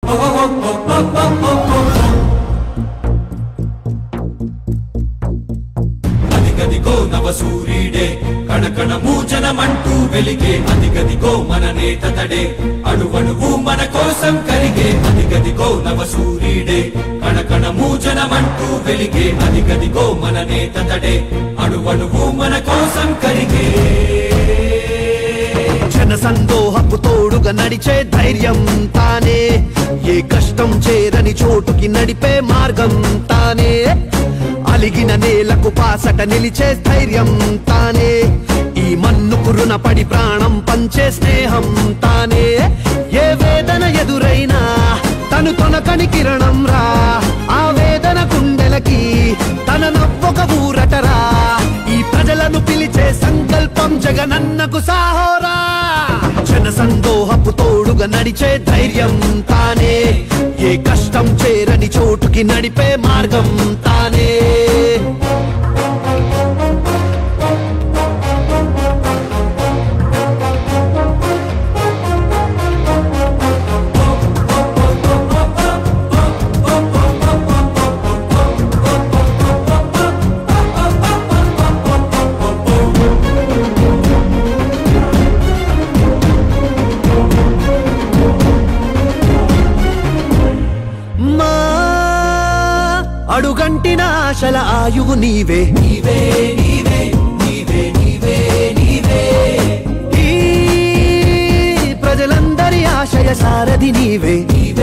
అదిగదిగో నవ సూర్యుడే కణకణము జనమంటూ వెలిగే అదిగదిగో మన నేత తడే అణువణువు మన కోసం కరిగే అదిగదిగో నవ సూర్యుడే కణకణము జనమంటూ వెలిగే అదిగదిగో మన నేత తడే అణువణువు మన కోసం కరిగే జన సందోహపు తోడుగా నడిచే ధైర్యం తానే ఏ కష్టం చేరని చోటుకి నడిపే మార్గం తానే అలిగిన నేలకు పాసట నిలిచే ధైర్యం తానే ఈ మన్నుకు రుణపడి ప్రాణం పంచే స్నేహం తానే ఏ వేదన ఎదురైనా తను తొనకని కిరణం రా ఆ వేదన గుండెలకి తన నవ్వొక ఊరటరా ఈ ప్రజలను పిలిచే సంకల్పం జగనన్నకు సాహోరా జన సందోహపు తోడుగా నడిచే ధైర్యం తానే ఏ కష్టం చేరని చోటుకి నడిపే మార్గం తానే మా అడుగంటిన ఆశల ఆయువు నీవే నీవే నీవే నీవే నీవే నీవే ఈ ప్రజలందరి ఆశయ సారథి నీవే నీవే